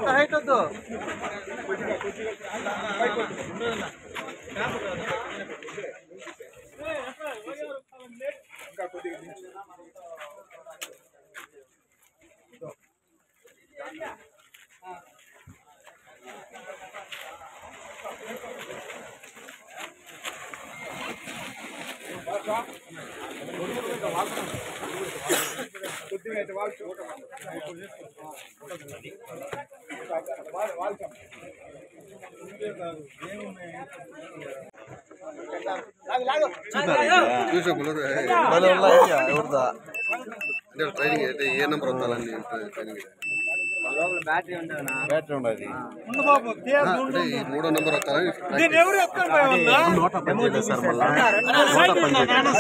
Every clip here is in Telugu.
చూసా బుల్లెట్ ఎవరిదా అంటే ట్రైనింగ్ అంటే ఏ నెంబర్ వస్తాలని ట్రైనింగ్ బ్యాటరీ ఉండదు అంటే ఈ మూడో నెంబర్ వస్తాలని నోట పని చేయలేదు సార్ మళ్ళా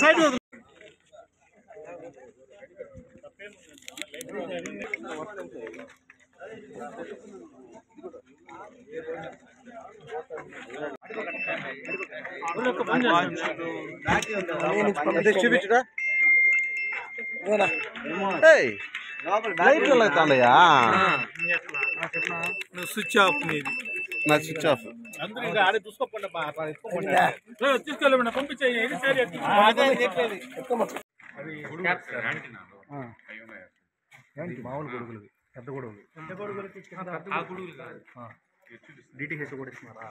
చూపించురా లైట్ అవుతాడయ్యా స్విచ్ ఆఫ్ మీది నా స్విచ్ ఆఫ్ అందరూ ఇంకా ఆడే చూసుకోకుండా తీసుకెళ్ళమన్నా పంపించేయి ఇది సరే మామూలు గొడుగులు పెద్ద గొడుగులు పెద్ద గొడుగులకి డిటిహెచ్ కూడా ఇస్తున్నారా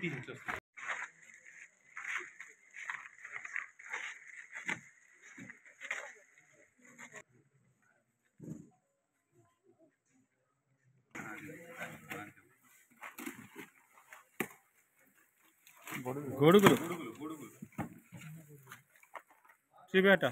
గొడుగులు చూపేట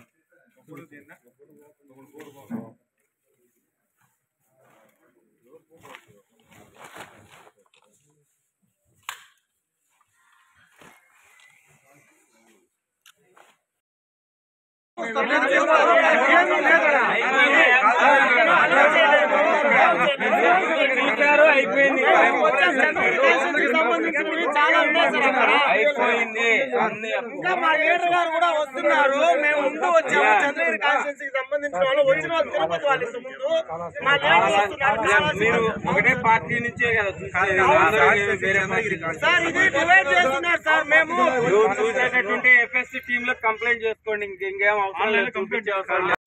అయిపోయింది అన్ని ఇంకా మా లీడర్ గారు కూడా వస్తున్నారు మేము ముందు వచ్చాము చంద్రగిరి కాన్స్టిట్యూన్సీ కి సంబంధించిన వాళ్ళు వచ్చిన వాళ్ళు తిరుపతి వాళ్ళు ఇంత ముందు మా లీడర్ వస్తున్నారు కావాల్సిన మీరు ఒకటే పార్టీ నుంచే కదా చూసేది అందరూ వేరే పార్టీ కాదు. సార్ ఇది డివైడ్ చేస్తున్నారు సార్ మేము నువ్వు చూసేటట్టుంటే ఎఫ్ఎస్సి టీమ్ లో కంప్లైంట్ చేసుకోండి ఇంక ఇంకేం అవసరం లేదు చూపించే అవసరం లేదు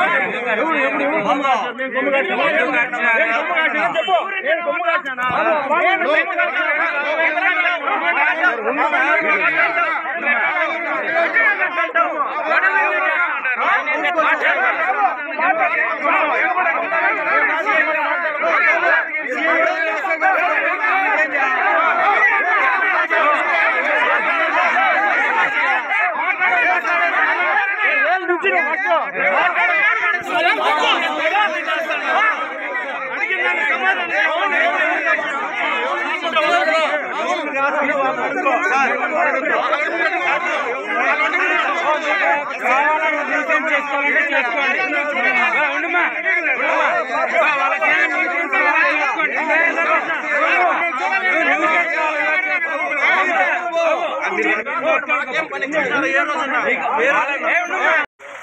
చేసుకోవాలంటే చేసుకోండి ఆ, ఉండమ్మా ఉండమ్మా ఆ, వాళ్ళకి ఏమైనా న్యూస్ ఉంటే వాళ్ళకి చేసుకోండి ఏ ఉండమ్మా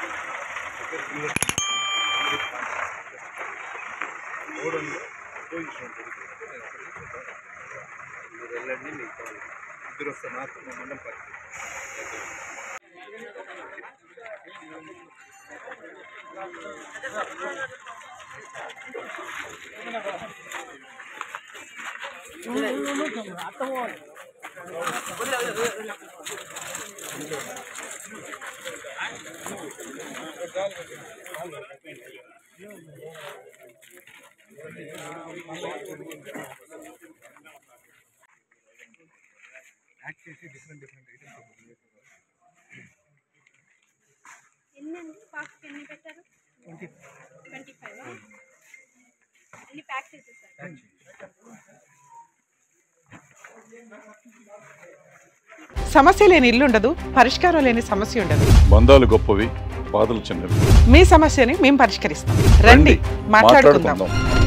ఎన్ని బాక్స్ ఎన్ని పెట్టారు ట్వంటీ ఫైవ్ ఎన్ని ప్యాక్ చేసేసారు సమస్య లేని ఇల్లు ఉండదు పరిష్కారం లేని సమస్య ఉండదు బంధాలు గొప్పవి బాధలు చిన్నవి మీ సమస్యని మేము పరిష్కరిస్తాం రండి మాట్లాడుకుందాం మాట్లాడుకుందాం